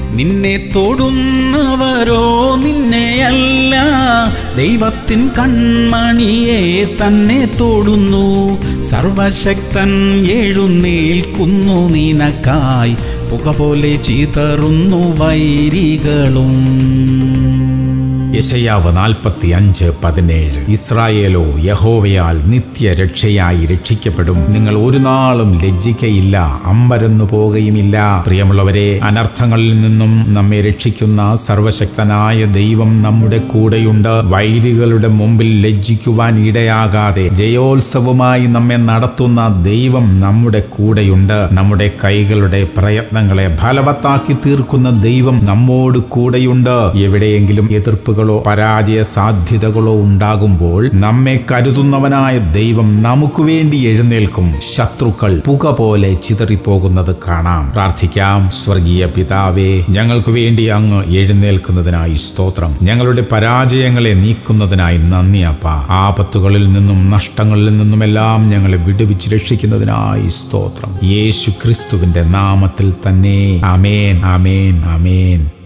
നിന്നെ തൊടുന്നവരോ നിന്നെയല്ല ദൈവത്തിൻ കൺമണിയെ തന്നെ തൊടുന്നു സർവശക്തൻ എഴുന്നേൽക്കുന്നു നിനക്കായി പുക പോലെ ചീതറുന്നു വൈരികളും യശയാവ് നാൽപ്പത്തി അഞ്ച് പതിനേഴ് ഇസ്രായേലോ യഹോവയാൽ നിത്യരക്ഷയായി രക്ഷിക്കപ്പെടും നിങ്ങൾ ഒരു നാളും ലജ്ജിക്കയില്ല അമ്പരന്നു പോകുകയുമില്ല പ്രിയമുള്ളവരെ അനർത്ഥങ്ങളിൽ നിന്നും നമ്മെ രക്ഷിക്കുന്ന സർവശക്തനായ ദൈവം നമ്മുടെ കൂടെയുണ്ട് വൈരികളുടെ മുമ്പിൽ ലജ്ജിക്കുവാൻ ഇടയാകാതെ ജയോത്സവമായി നമ്മെ നടത്തുന്ന ദൈവം നമ്മുടെ കൂടെയുണ്ട് നമ്മുടെ കൈകളുടെ പ്രയത്നങ്ങളെ ഫലവത്താക്കി തീർക്കുന്ന ദൈവം നമ്മോട് കൂടെയുണ്ട് എവിടെയെങ്കിലും എതിർപ്പുകളോ പരാജയ സാധ്യതകളോ ഉണ്ടാകുമ്പോൾ നമ്മെ കരുതുന്നവനായ ദൈവം നമുക്ക് വേണ്ടി എഴുന്നേൽക്കും ശത്രുക്കൾ പുക പോലെ ചിതറിപ്പോകുന്നത് കാണാം പ്രാർത്ഥിക്കാം സ്വർഗീയ പിതാവേ ഞങ്ങൾക്ക് വേണ്ടി അങ്ങ് എഴുന്നേൽക്കുന്നതിനായി സ്തോത്രം ഞങ്ങളുടെ പരാജയങ്ങളെ നീക്കുന്നതിനായി നന്ദി അപ്പ ആപത്തുകളിൽ നിന്നും നഷ്ടങ്ങളിൽ നിന്നുമെല്ലാം ഞങ്ങളെ വിടുവിച്ച് രക്ഷിക്കുന്നതിനായി സ്തോത്രം യേശു ക്രിസ്തുവിന്റെ നാമത്തിൽ തന്നെ അമേൻ അമേൻ അമേൻ